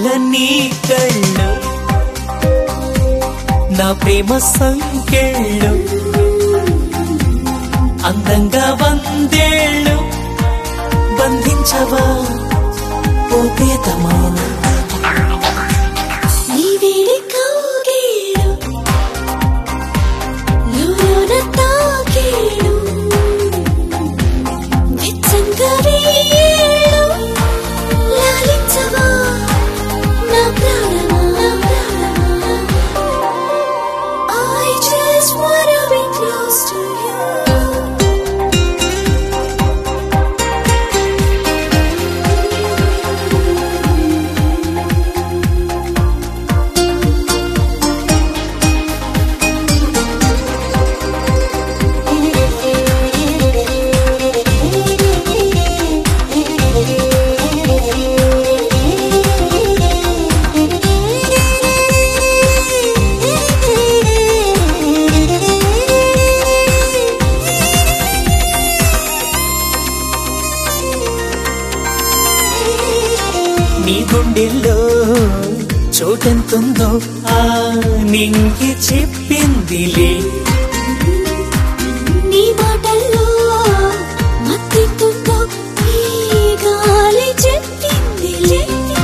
నీలాల నీ కళ్ళు నా ప్రేమ సంకెళ్ళు అందంగా వందేళ్ళు బంధించవా ఓ ప్రియతమా నీ వేడి కౌగిళ్ళు లోలోన తాకిళ్ళు వెచ్చంగా వీళ్ళు లాలించవా నా ప్రాణమా నా ప్రాణమా I just wanna be close to you నీ గుండెల్లో చోటెంతుందో ఆ నింగి చెప్పిందిలే నీ మాటల్లో మత్తెంతుందో ఈ గాలి చెప్పిందిలే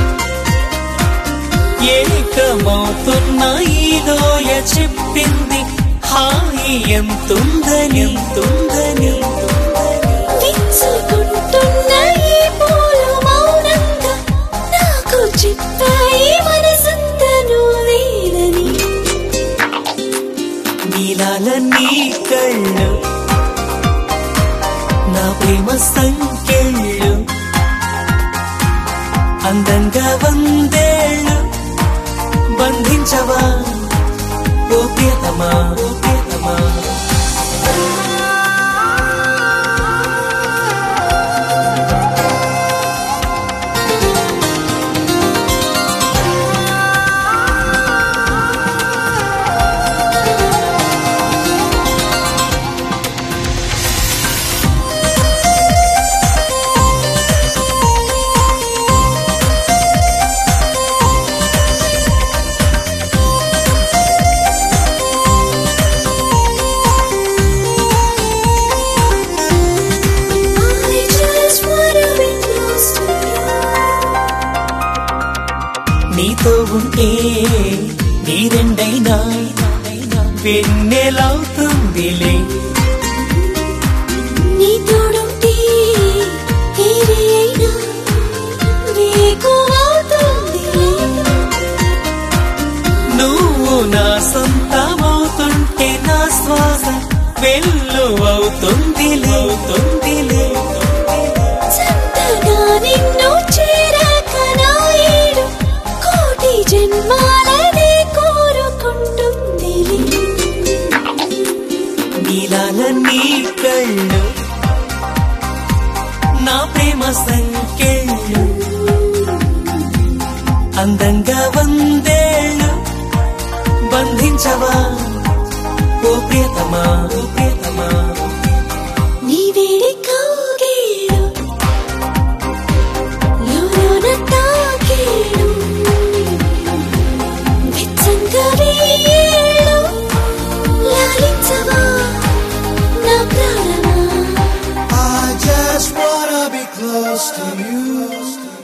ఏకమవుతున్న ఈలోయ చెప్పింది హాయి ఎంతుందని ఎంతుందని విచ్చుకుంటున్న ఈ పూలు మౌనంగా నాకు చెప్పాయి మనసంతా నువ్వేనని నీలాల నీ కళ్ళు నా ప్రేమ సంకెళ్ళు అందంగా వందేళ్ళు బంధించవా ఓ ప్రియతమా ఓ ప్రియతమా I just wanna be close to you నీతో ఉంటే నీ రెండైనా వెన్నెలవుతుందిలే నీ తోడుంటే ఏది అయినా వేకువవుతుందిలే నువ్వు నా సొంతమవుతుంటే నా శ్వాస వెళ్ళు అవుతుందిలే అవుతుందిలే చంతగా నిన్ను చేరాక నా ఏడు కోటి జన్మాలనే కోరుకుంటుందిలే నీలాల నీ కళ్ళు నా ప్రేమ సంకెళ్ళు అందంగా వందేళ్ళు బంధించవా ఓ ప్రియతమా ఓ ప్రియతమా నీ వేడి కౌగిళ్ళు లోలోన తాకిళ్ళు వెచ్చంగా వీళ్ళు లాలించవా నా ప్రాణమా I just wanna be close to you.